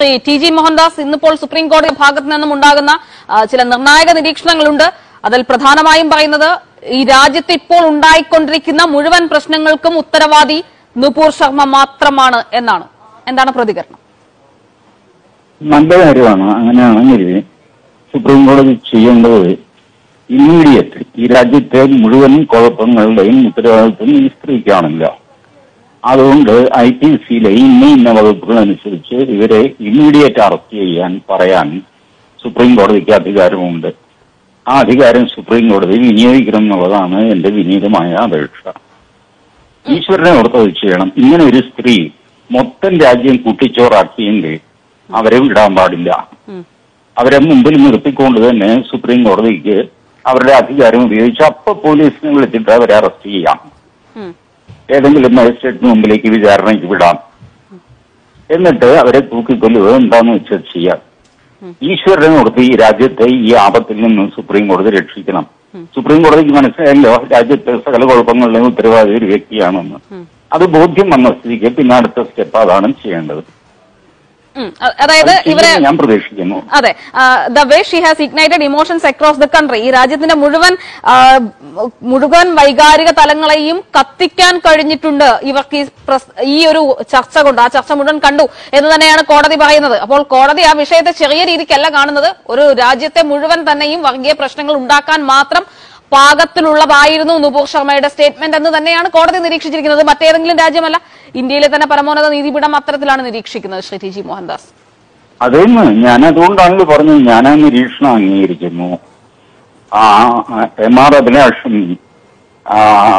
Shri T G Mohandas ഇന്നിപ്പോൾ supreme കോടതി ഭാഗത്തു നിന്നും ഉണ്ടാകുന്ന ആ, ചില നിർണായക നിരീക്ഷണങ്ങളുണ്ട് അതിൽ പ്രധാനമായും പറയുന്നത് ഈ രാജ്യത്ത് ഇപ്പോൾ ഉണ്ടായിക്കൊണ്ടിരിക്കുന്ന മുഴുവൻ പ്രശ്നങ്ങൾക്കും ഉത്തരവാദി നുപൂർ ശർമ്മ മാത്രമാണ് എന്നാണ് എന്താണ് പ്രതികരണം നല്ല കാര്യമാണ് അങ്ങനെയാണെങ്കിൽ സുപ്രീം കോടതി ചെയ്യേണ്ടത് ഇമ്മീഡിയറ്റ് ഈ രാജ്യത്തെ മുഴുവൻ കുഴപ്പങ്ങളുടെയും ഉത്തരവാദിത്വം ഈ സ്ത്രീക്കാണല്ലോ അതുകൊണ്ട് ഐ ടി സിയിലെ ഇന്ന ഇന്ന വകുപ്പുകൾ അനുസരിച്ച് ഇവരെ ഇമ്മീഡിയറ്റ് അറസ്റ്റ് ചെയ്യാൻ പറയാൻ സുപ്രീം കോടതിക്ക് അധികാരമുണ്ട് ആ അധികാരം സുപ്രീം കോടതി വിനിയോഗിക്കണം എന്നുള്ളതാണ് എന്റെ വിനീതമായ അപേക്ഷ ഈശ്വരനെ ഓർത്തത് ചെയ്യണം ഇങ്ങനെ ഒരു സ്ത്രീ മൊത്തം രാജ്യം കുട്ടിച്ചോറാക്കിയെങ്കിൽ അവരെ വിടാൻ പാടില്ല അവരെ മുമ്പിൽ നിർത്തിക്കൊണ്ട് തന്നെ സുപ്രീം കോടതിക്ക് അവരുടെ അധികാരം ഉപയോഗിച്ച് അപ്പൊ പോലീസിനെ വിളിച്ചിട്ട് അവരെ അറസ്റ്റ് ചെയ്യാം ഉം. ഏതെങ്കിലും മജിസ്ട്രേറ്റിന് മുമ്പിലേക്ക് വിചാരണയ്ക്ക് വിടാം എന്നിട്ട് അവരെ തൂക്കിക്കൊല്ലുക എന്താന്ന് വെച്ചാൽ ചെയ്യാം ഈശ്വരനെ ഓർത്ത് ഈ രാജ്യത്തെ ഈ ആപത്തിൽ നിന്ന് സുപ്രീം കോടതി രക്ഷിക്കണം സുപ്രീം കോടതിക്ക് മനസ്സിലായല്ലോ രാജ്യത്തെ സകല കുഴപ്പങ്ങളുടെയും ഉത്തരവാദി ഒരു വ്യക്തിയാണെന്ന് അത് ബോധ്യം വന്ന സ്ഥിതിക്ക് പിന്നെ അടുത്ത സ്റ്റെപ്പ് അതാണ് ചെയ്യേണ്ടത് ഉം. അ- അതായത് ഇവരെ ചെയ്യുമെന്ന് ഞാൻ പ്രതീക്ഷിക്കുന്നു അതെ the way she has ignited emotions across the country ഈ രാജ്യത്തിന്റെ മുഴുവൻ ആ, മുഴുവൻ വൈകാരിക തലങ്ങളെയും കത്തിക്കാൻ കഴിഞ്ഞിട്ടുണ്ട് ഇവർക്ക് ഈ പ്രസ്- ഈ ഒരു ചർച്ച കൊണ്ട് ആ ചർച്ച മുഴുവൻ കണ്ടു എന്ന് തന്നെയാണ് കോടതി പറയുന്നത് അപ്പോൾ കോടതി ആ വിഷയത്തെ ചെറിയ രീതിക്കല്ല കാണുന്നത് ഒരു രാജ്യത്തെ മുഴുവൻ തന്നെയും വർഗീയ പ്രശ്നങ്ങൾ ഉണ്ടാക്കാൻ മാത്രം പാകത്തിലുള്ളതായിരുന്നു നുപൂർ ശർമ്മയുടെ സ്റ്റേറ്റ്മെന്റ് എന്ന് തന്നെയാണ് കോടതി നിരീക്ഷിച്ചിരിക്കുന്നത് മറ്റേതെങ്കിലും രാജ്യമല്ല ഇന്ത്യയിലെ തന്നെ പരമോന്നത നീതിപീഠം അത്തരത്തിലാണ് നിരീക്ഷിക്കുന്നത് ശ്രീ ടി ജി മോഹൻദാസ് അതെന്ന് ഞാൻ അതുകൊണ്ടാണല്ലോ പറഞ്ഞത് ഞാൻ ആ നിരീക്ഷണം അംഗീകരിക്കുന്നു ആ എം ആർ അഭിലാഷൻ ആ,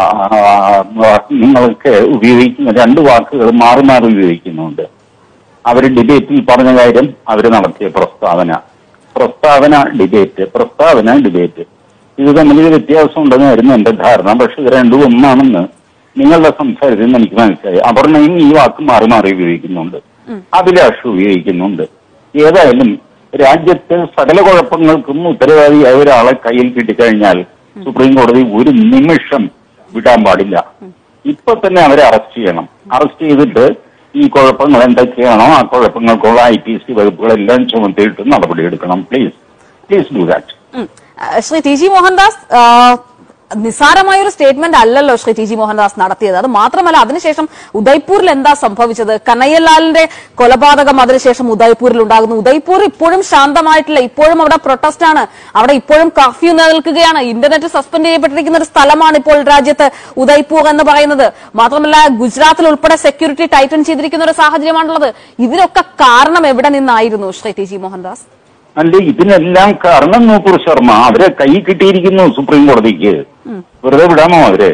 നിങ്ങൾക്ക് ഉപയോഗിക്കുന്ന രണ്ട് വാക്കുകൾ മാറി മാറി ഉപയോഗിക്കുന്നുണ്ട് അവർ ഡിബേറ്റിൽ പറഞ്ഞ കാര്യം അവർ നടത്തിയ പ്രസ്താവന പ്രസ്താവന ഡിബേറ്റ് പ്രസ്താവന ഡിബേറ്റ് ഇത് തമ്മിൽ വ്യത്യാസം ഉണ്ടെന്നായിരുന്നു എന്റെ ധാരണ പക്ഷെ ഇത് രണ്ടും ഒന്നാണെന്ന് നിങ്ങളുടെ സംസാരത്തിൽ നിന്ന് എനിക്ക് മനസ്സിലായി അപർണയും ഈ വാക്ക് മാറി മാറി ഉപയോഗിക്കുന്നുണ്ട് അഭിലാഷ് ഉപയോഗിക്കുന്നുണ്ട് ഏതായാലും രാജ്യത്തെ സകല കുഴപ്പങ്ങൾക്കും ഉത്തരവാദിയായ ഒരാളെ കയ്യിൽ കിട്ടിക്കഴിഞ്ഞാൽ സുപ്രീം കോടതി ഒരു നിമിഷം വിടാൻ പാടില്ല ഇപ്പൊ തന്നെ അവരെ അറസ്റ്റ് ചെയ്യണം അറസ്റ്റ് ചെയ്തിട്ട് ഈ കുഴപ്പങ്ങൾ എന്തൊക്കെയാണോ ആ കുഴപ്പങ്ങൾക്കുള്ള ഐ പി സി വകുപ്പുകളെല്ലാം ചുമത്തിയിട്ട് നടപടിയെടുക്കണം please please do that um. ആ, ശ്രീ ടി ജി മോഹൻദാസ് ആ, നിസ്സാരമായ ഒരു സ്റ്റേറ്റ്മെന്റ് അല്ലല്ലോ ശ്രീ ടി ജി മോഹൻദാസ് നടത്തിയത് അത് മാത്രമല്ല അതിനുശേഷം ഉദയ്പൂരിൽ എന്താ സംഭവിച്ചത് കനയ്യലാലിന്റെ കൊലപാതകം അതിനുശേഷം ഉദയ്പൂരിൽ ഉണ്ടാകുന്നു ഉദയ്പൂർ ഇപ്പോഴും ശാന്തമായിട്ടില്ല ഇപ്പോഴും അവിടെ പ്രൊട്ടസ്റ്റ് ആണ് അവിടെ ഇപ്പോഴും കർഫ്യൂ നിലനിൽക്കുകയാണ് ഇന്റർനെറ്റ് സസ്പെൻഡ് ചെയ്യപ്പെട്ടിരിക്കുന്ന ഒരു സ്ഥലമാണ് ഇപ്പോൾ രാജ്യത്ത് ഉദയ്പൂർ എന്ന് പറയുന്നത് മാത്രമല്ല ഗുജറാത്തിൽ ഉൾപ്പെടെ സെക്യൂരിറ്റി ടൈറ്റൻ ചെയ്തിരിക്കുന്ന ഒരു സാഹചര്യമാണുള്ളത് ഇതിനൊക്കെ കാരണം എവിടെ നിന്നായിരുന്നു ശ്രീ ടി ജി മോഹൻദാസ് അല്ല ഇതിനെല്ലാം കാരണം നൂപുർ ശർമ്മ അവരെ കൈ കിട്ടിയിരിക്കുന്നു സുപ്രീം കോടതിക്ക് വെറുതെ വിടാമോ അവരെ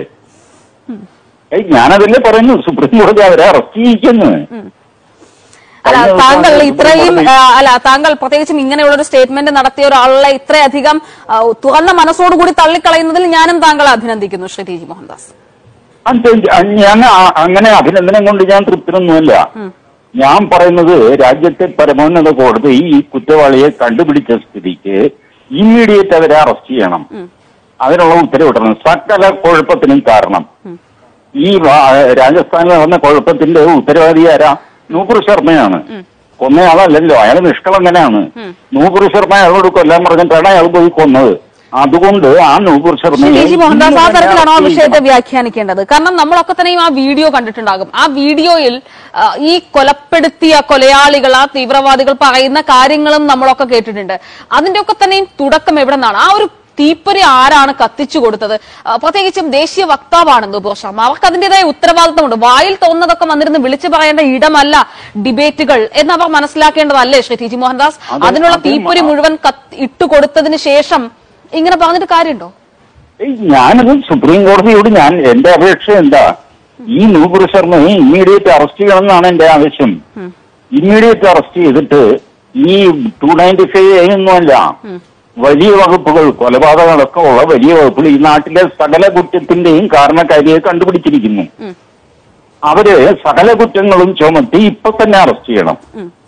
ഏയ് ഞാനതല്ലേ പറയുന്നു സുപ്രീം കോടതി അവരെ അറസ്റ്റ് ചെയ്യിക്കുന്നു അല്ല കഴിഞ്ഞ ദിവസം താങ്കൾ സുപ്രീം ഇത്രയും കോടതി- ആ, അല്ല താങ്കൾ പ്രത്യേകിച്ചും ഇങ്ങനെയുള്ള ഒരു സ്റ്റേറ്റ്മെന്റ് നടത്തിയ ഒരാളെ ഇത്രയധികം ആ, തുറന്ന മനസ്സോടുകൂടി തള്ളിക്കളയുന്നതിൽ ഞാനും താങ്കളെ അഭിനന്ദിക്കുന്നു ശ്രീ ടി ജി മോഹൻദാസ് അത് ഞാൻ ആ- അങ്ങനെ അഭിനന്ദനം കൊണ്ട് ഞാൻ തൃപ്തനൊന്നുമല്ല ഞാൻ പറയുന്നത് രാജ്യത്തെ പരമോന്നത കോടതി ഈ കുറ്റവാളിയെ കണ്ടുപിടിച്ച സ്ഥിതിക്ക് ഇമ്മീഡിയറ്റ് അവരെ അറസ്റ്റ് ചെയ്യണം അതിനുള്ള ഉത്തരവിടണം സകല കുഴപ്പത്തിനും കാരണം ഈ വാ- രാജസ്ഥാനിൽ നടന്ന കുഴപ്പത്തിന്റെ ഉത്തരവാദി ആരാ നൂപുർ ശർമ്മയാണ് കൊന്നയാളല്ലല്ലോ അയാൾ നിഷ്കളങ്കനാണ് നൂപുർ ശർമ്മ അയാളോട് കൊല്ലാൻ പറഞ്ഞിട്ടാണ് അയാൾ പോയി കൊന്നത് അതുകൊണ്ട് ആ നൂപുർ ശ്രീ ശർമ്മയെ ടി ജി മോഹൻദാസ് ആ ഇന്ന് തന്നെ തരത്തിലാണോ ആ അറസ്റ്റ് വിഷയത്തെ ചെയ്യണം. വ്യാഖ്യാനിക്കേണ്ടത് കാരണം നമ്മളൊക്കെ തന്നെയും ആ വീഡിയോ കണ്ടിട്ടുണ്ടാകും ആ വീഡിയോയിൽ ആ, ഈ കൊലപ്പെടുത്തിയ കൊലയാളികൾ ആ തീവ്രവാദികൾ പറയുന്ന കാര്യങ്ങളും നമ്മളൊക്കെ കേട്ടിട്ടുണ്ട് അതിന്റെ ഒക്കെ തന്നെയും തുടക്കം എവിടെ നിന്നാണ് ആ ഒരു തീപ്പൊരി ആരാണ് കത്തിച്ചു കൊടുത്തത് ആ, പ്രത്യേകിച്ചും ദേശീയ വക്താവാണ് നുപൂർ ശർമ്മ അവർക്ക് അതിന്റേതായ ഉത്തരവാദിത്തമുണ്ട് വായിൽ തോന്നുന്നതൊക്കെ വന്നിരുന്ന് വിളിച്ചു പറയേണ്ട ഇടമല്ല ഡിബേറ്റുകൾ എന്ന് അവർ മനസ്സിലാക്കേണ്ടതല്ലേ ശ്രീ ടി ജി മോഹൻദാസ് അത് അതിനുള്ള അത് തീപ്പൊരി ആ- മുഴുവൻ കത്ത് ഇട്ടുകൊടുത്തതിന് ശേഷം ഇങ്ങനെ പറഞ്ഞിട്ട് കാര്യമുണ്ടോ ഏയ് ഞാനത് സുപ്രീം കോടതിയോട് ഞാൻ എന്റെ അപേക്ഷ എന്താ ഈ നൂപുർ ശർമ്മയെ ഇമ്മീഡിയറ്റ് അറസ്റ്റ് ചെയ്യണം എന്നാണ് എന്റെ ആവശ്യം ഇമ്മീഡിയറ്റ് അറസ്റ്റ് ചെയ്തിട്ട് ഈ ടു നയൻറ്റി ഫൈവ് ഒന്നുമല്ല വലിയ വകുപ്പുകൾ കൊലപാതകങ്ങളൊക്കെ ഉള്ള വലിയ വകുപ്പുകൾ ഈ നാട്ടിലെ സകല കുറ്റത്തിന്റെയും കാരണക്കാരിയെ കണ്ടുപിടിച്ചിരിക്കുന്നു അവര് സകല കുറ്റങ്ങളും ചുമത്തി ഇപ്പൊ തന്നെ അറസ്റ്റ് ചെയ്യണം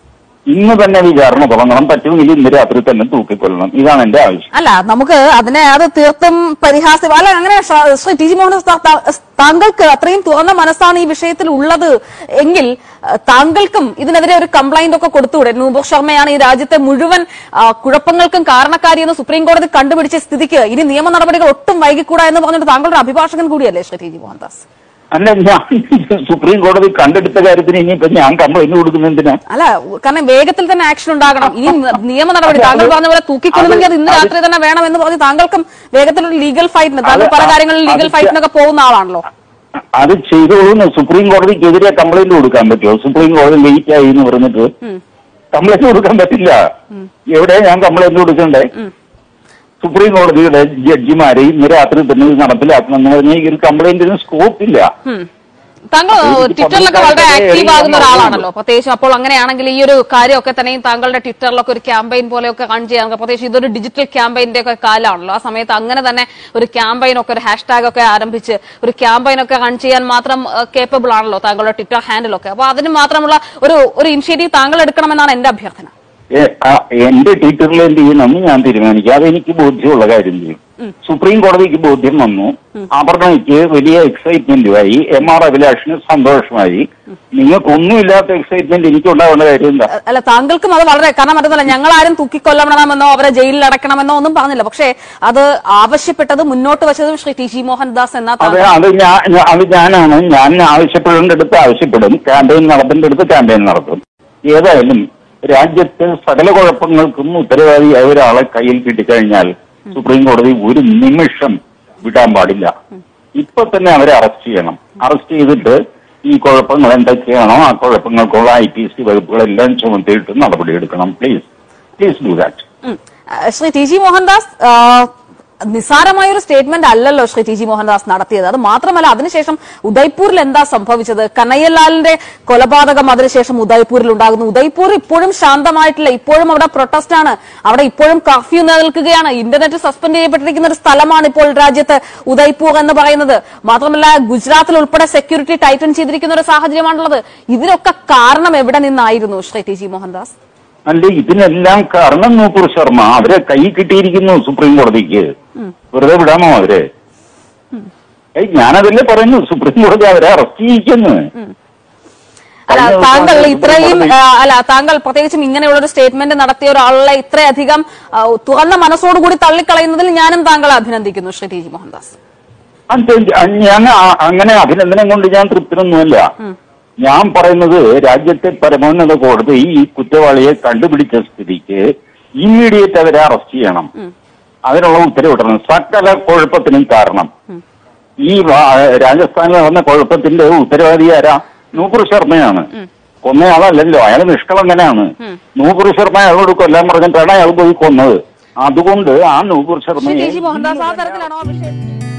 ഇന്ന് തന്നെ വിചാരണ തുടങ്ങണം പറ്റുമെങ്കിൽ ഇന്ന് രാത്രി തന്നെ തൂക്കിക്കൊല്ലണം ഇതാണ് എന്റെ ആവശ്യം അല്ല നമുക്ക് അതിനെ അത് തീർത്തും പരിഹാസം അല്ല അങ്ങനെ ഷ- ശ്രീ ടി ജി മോഹൻ താ- താ- താങ്കൾക്ക് അത്രയും തുറന്ന മനസ്സാണ് ഈ വിഷയത്തിൽ ഉള്ളത് എങ്കിൽ അഹ്, താങ്കൾക്കും ഇതിനെതിരെ ഒരു കംപ്ലൈന്റ് ഒക്കെ കൊടുത്തുകൂടെ നൂപുർ ശർമ്മയാണ് ഈ രാജ്യത്തെ മുഴുവൻ ആ, കുഴപ്പങ്ങൾക്കും കാരണക്കാരിയെന്ന് സുപ്രീം കോടതി കണ്ടുപിടിച്ച സ്ഥിതിക്ക് ഇനി നിയമ നടപടികൾ ഒട്ടും വൈകിക്കൂടാ എന്ന് പറഞ്ഞിട്ട് താങ്കളുടെ അഭിഭാഷകൻ കൂടിയല്ലേ ശ്രീ ടി ജി മോഹൻദാസ് അല്ല ഞാൻ സുപ്രീം കോടതി കണ്ടെടുത്ത കാര്യത്തിന് ഇനിയിപ്പോ ഞാൻ കംപ്ലൈന്റ് കൊടുക്കുന്നതിനാ അല്ല കാരണം വേഗത്തിൽ തന്നെ ആക്ഷൻ ഉണ്ടാകണം ഇനി നിയമ നടപടി താങ്കൾ പറഞ്ഞ പോലെ തൂക്കിക്കൊള്ളുമെങ്കിൽ അത് ഇന്ന് രാത്രി തന്നെ വേണം എന്ന് പറഞ്ഞ് താങ്കൾക്കും വേഗത്തിലൊരു ലീഗൽ ഫൈറ്റിന് താങ്കൾ പല അത് കാര്യങ്ങളിൽ ലീഗൽ അത് ഫൈറ്റിനൊക്കെ പോകുന്ന ആളാണല്ലോ അത് ചെയ്തോളൂന്ന് സുപ്രീം കോടതിക്കെതിരെ കംപ്ലൈന്റ് കൊടുക്കാൻ പറ്റുമോ സുപ്രീം കോടതി ലേറ്റ് ആയി എന്ന് പറഞ്ഞിട്ട് കംപ്ലൈന്റ് കൊടുക്കാൻ പറ്റില്ല എവിടെ ഞാൻ കംപ്ലൈന്റ് കൊടുക്കണ്ടേ സുപ്രീം കോടതിയുടെ ജഡ്ജിമാരെ ഇന്ന് രാത്രി തന്നെ ഇത് നടപ്പിലാക്കണമെന്ന് പറഞ്ഞാൽ ഈ ഒരു കംപ്ലൈന്റിന് സ്കോപ്പ് ഇല്ല ഉം. താങ്കൾ അത് എനിക്ക് ട്വിറ്ററിലൊക്കെ വളരെ പബ്ലിക്കായിട്ട് ആക്റ്റീവ് എഴുതാൻ ആകുന്ന പറഞ്ഞല്ലോ. ഒരാളാണല്ലോ പ്രത്യേകിച്ച് അപ്പോൾ അങ്ങനെയാണെങ്കിൽ ഈ ഒരു കാര്യമൊക്കെ തന്നെയും താങ്കളുടെ ട്വിറ്ററിലൊക്കെ ഒരു ക്യാമ്പയിൻ പോലെയൊക്കെ റൺ ചെയ്യാൻ പ്രത്യേകിച്ച് ഇതൊരു ഡിജിറ്റൽ ക്യാമ്പയിന്റെ ഒക്കെ കാലമാണല്ലോ ആ സമയത്ത് അങ്ങനെ തന്നെ ഒരു ക്യാമ്പയിൻ ഒക്കെ ഒരു ഹാഷ്ടാഗ് ഒക്കെ ആരംഭിച്ച് ഒരു ക്യാമ്പയിൻ ഒക്കെ റൺ ചെയ്യാൻ മാത്രം കേപ്പബിൾ ആണല്ലോ താങ്കളുടെ ട്വിറ്റർ ഹാൻഡിലൊക്കെ അപ്പോൾ അതിന് മാത്രമുള്ള ഒരു ഒരു ഇനിഷ്യേറ്റീവ് താങ്കൾ എടുക്കണമെന്നാണ് എന്റെ അഭ്യർത്ഥന ഏ, ആ, എന്റെ ട്വിറ്ററിൽ എന്ത് ചെയ്യണമെന്ന് ഞാൻ തീരുമാനിക്കും അതെനിക്ക് ബോധ്യമുള്ള കാര്യം ചെയ്യും സുപ്രീം കോടതിക്ക് ബോധ്യം വന്നു അപർണയ്ക്ക് വലിയ എക്സൈറ്റ്മെന്റുമായി എം ആർ അഭിലാഷിന് സന്തോഷമായി നിങ്ങൾക്കൊന്നുമില്ലാത്ത എക്സൈറ്റ്മെന്റ് എനിക്ക് ഉണ്ടാവേണ്ട കാര്യം എന്താ അല്ല താങ്കൾക്കും അത് വളരെ കാരണം മറ്റൊന്നല്ല ഞങ്ങൾ ആരും തൂക്കിക്കൊല്ലണമെന്നോ അവരെ ജയിലിൽ അടക്കണമെന്നോ ഒന്നും പറഞ്ഞില്ല പക്ഷേ അത് ആവശ്യപ്പെട്ടത് മുന്നോട്ട് വെച്ചതും ശ്രീ ടി ജി മോഹൻദാസ് എന്ന അത് താങ്കൾ അത് ഞാൻ ഞാൻ- അത് ഞാനാണ് ഞാൻ ആവശ്യപ്പെടേണ്ട അടുത്ത് ആവശ്യപ്പെടും ക്യാമ്പയിൻ നടത്തേണ്ട അടുത്ത് ക്യാമ്പയിൻ നടത്തും ഏതായാലും രാജ്യത്തെ സകല കുഴപ്പങ്ങൾക്കും ഉത്തരവാദിയായ ഒരാളെ കയ്യിൽ കിട്ടിക്കഴിഞ്ഞാൽ സുപ്രീം കോടതി ഒരു നിമിഷം വിടാൻ പാടില്ല ഇപ്പൊ തന്നെ അവരെ അറസ്റ്റ് ചെയ്യണം അറസ്റ്റ് ചെയ്തിട്ട് ഈ കുഴപ്പങ്ങൾ എന്തൊക്കെയാണോ ആ കുഴപ്പങ്ങൾക്കുള്ള ഐ പി സി വകുപ്പുകളെല്ലാം ചുമത്തിയിട്ട് നടപടിയെടുക്കണം please please do that um. ആ, ശ്രീ ടി ജി മോഹൻദാസ് ആ, നിസ്സാരമായ ഒരു സ്റ്റേറ്റ്മെന്റ് അല്ലല്ലോ ശ്രീ ടി ജി മോഹൻദാസ് നടത്തിയത് അത് മാത്രമല്ല അതിനുശേഷം ഉദയ്പൂരിൽ എന്താ സംഭവിച്ചത് കനയ്യലാലിന്റെ കൊലപാതകം അതിനുശേഷം ഉദയ്പൂരിൽ ഉണ്ടാകുന്നു ഉദയ്പൂർ ഇപ്പോഴും ശാന്തമായിട്ടില്ല ഇപ്പോഴും അവിടെ പ്രൊട്ടസ്റ്റ് ആണ് അവിടെ ഇപ്പോഴും കർഫ്യൂ നിലനിൽക്കുകയാണ് ഇന്റർനെറ്റ് സസ്പെൻഡ് ചെയ്യപ്പെട്ടിരിക്കുന്ന ഒരു സ്ഥലമാണ് ഇപ്പോൾ രാജ്യത്ത് ഉദയ്പൂർ എന്ന് പറയുന്നത് മാത്രമല്ല ഗുജറാത്തിൽ ഉൾപ്പെടെ സെക്യൂരിറ്റി ടൈറ്റൻ ചെയ്തിരിക്കുന്ന ഒരു സാഹചര്യമാണുള്ളത് ഇതിനൊക്കെ കാരണം എവിടെ നിന്നായിരുന്നു ശ്രീ ടി ജി മോഹൻദാസ് അല്ല ഇതിനെല്ലാം കാരണം നൂപുർ ശർമ്മ അവരെ കൈ കിട്ടിയിരിക്കുന്നു സുപ്രീം കോടതിക്ക് വെറുതെ വിടാമോ അവരെ ഏയ് ഞാനതല്ലേ പറയുന്നു സുപ്രീം കോടതി അവരെ അറസ്റ്റ് ചെയ്യിക്കുന്നു അല്ല കഴിഞ്ഞ ദിവസം താങ്കൾ സുപ്രീം ഇത്രയും കോടതി- ആ, അല്ല താങ്കൾ പ്രത്യേകിച്ചും ഇങ്ങനെയുള്ള ഒരു സ്റ്റേറ്റ്മെന്റ് നടത്തിയ ഒരാളെ ഇത്രയധികം ആ, തുറന്ന മനസ്സോടുകൂടി തള്ളിക്കളയുന്നതിൽ ഞാനും താങ്കളെ അഭിനന്ദിക്കുന്നു ശ്രീ ടി ജി മോഹൻദാസ് അത് ഞാൻ ആ- അങ്ങനെ അഭിനന്ദനം കൊണ്ട് ഞാൻ തൃപ്തനൊന്നുമല്ല ഞാൻ പറയുന്നത് രാജ്യത്തെ പരമോന്നത കോടതി ഈ കുറ്റവാളിയെ കണ്ടുപിടിച്ച സ്ഥിതിക്ക് ഇമ്മീഡിയറ്റ് അവരെ അറസ്റ്റ് ചെയ്യണം അതിനുള്ള ഉത്തരവിടണം സകല കുഴപ്പത്തിനും കാരണം ഈ വാ- രാജസ്ഥാനിൽ നടന്ന കുഴപ്പത്തിന്റെ ഉത്തരവാദി ആരാ നൂപുർ ശർമ്മയാണ് കൊന്നയാളല്ലല്ലോ അയാൾ നിഷ്കളങ്കനാണ് നൂപുർ ശർമ്മ അയാളോട് കൊല്ലാൻ പറഞ്ഞിട്ടാണ് അയാൾ പോയി കൊന്നത് അതുകൊണ്ട് ആ നൂപുർ ശ്രീ ടി ജി ശർമ്മയെ മോഹൻദാസ് ആ തരത്തിലാണോ ആ വിഷയം